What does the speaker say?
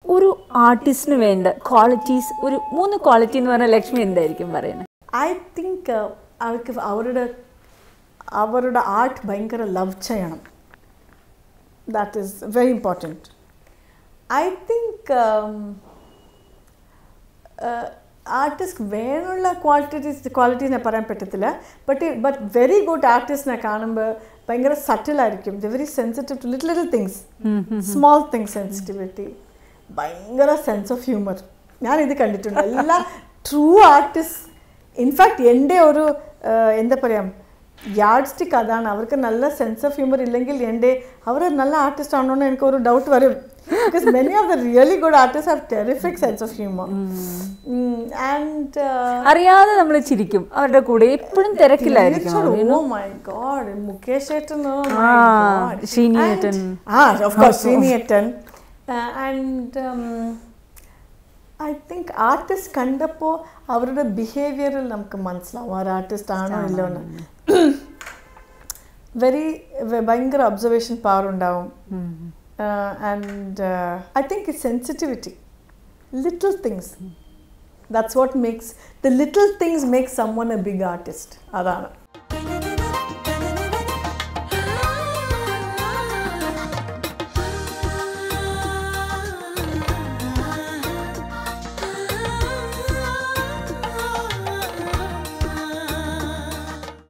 ഒരു ആർട്ടിസ്റ്റിന് വേണ്ട ക്വാളിറ്റീസ് ഒരു മൂന്ന് ക്വാളിറ്റി എന്ന് പറഞ്ഞാൽ ലക്ഷ്മി എന്തായിരിക്കും പറയുന്നത് ഐ തിങ്ക് അവർക്ക് അവരുടെ അവരുടെ ആർട്ട് ഭയങ്കര ലവ് ചെയ്യണം that is very important I think artist വേണമുള്ള ക്വാളിറ്റീസ് ക്വാളിറ്റീസ് പറയാൻ പറ്റത്തില്ല ബട്ട് ബട്ട് വെരി ഗുഡ് ആർട്ടിസ്റ്റിനെ കാണുമ്പോൾ ഭയങ്കര സറ്റിലായിരിക്കും the very sensitive to little little things small things sensitivity ഭയങ്കര സെൻസ് ഓഫ് ഹ്യൂമർ ഞാൻ ഇത് കണ്ടിട്ടുണ്ട് എല്ലാ ട്രൂ ആർട്ടിസ്റ്റ് ഇൻഫാക്ട് എൻ്റെ ഒരു ആ, എന്താ പറയാം യാർഡ് സ്റ്റിക്ക് അതാണ് അവർക്ക് നല്ല സെൻസ് ഓഫ് ഹ്യൂമർ ഇല്ലെങ്കിൽ എൻ്റെ അവർ നല്ല ആർട്ടിസ്റ്റ് ആണോ എന്ന് എനിക്ക് ഒരു ഡൗട്ട് വരും because many of the really good artist have terrific sense of humour and അറിയാതെ നമ്മൾ ചിരിക്കും അവരുടെ കൂടെ എപ്പോഴും തിരക്കിലായിരിക്കും ഓ മൈ ഗോഡ് മുകേഷ് ഏട്ടൻ oh my ആ, God. ശ്രീനി And- ഏട്ടൻ. ആ ഓഫ് കോഴ്സ് ശ്രീനി ഏട്ടൻ ആൻഡ് ഐ തിങ്ക് ആർട്ടിസ്റ്റ് കണ്ടപ്പോൾ അവരുടെ ബിഹേവിയറിൽ നമുക്ക് മനസ്സിലാവും ആ ആർട്ടിസ്റ്റ് ആണോ ഇല്ലോ എന്ന് വെരി ഭയങ്കര ഒബ്സർവേഷൻ പവർ ഉണ്ടാവും and I think it sensitivity little things that's what makes the little things make someone a big artist അതാണ്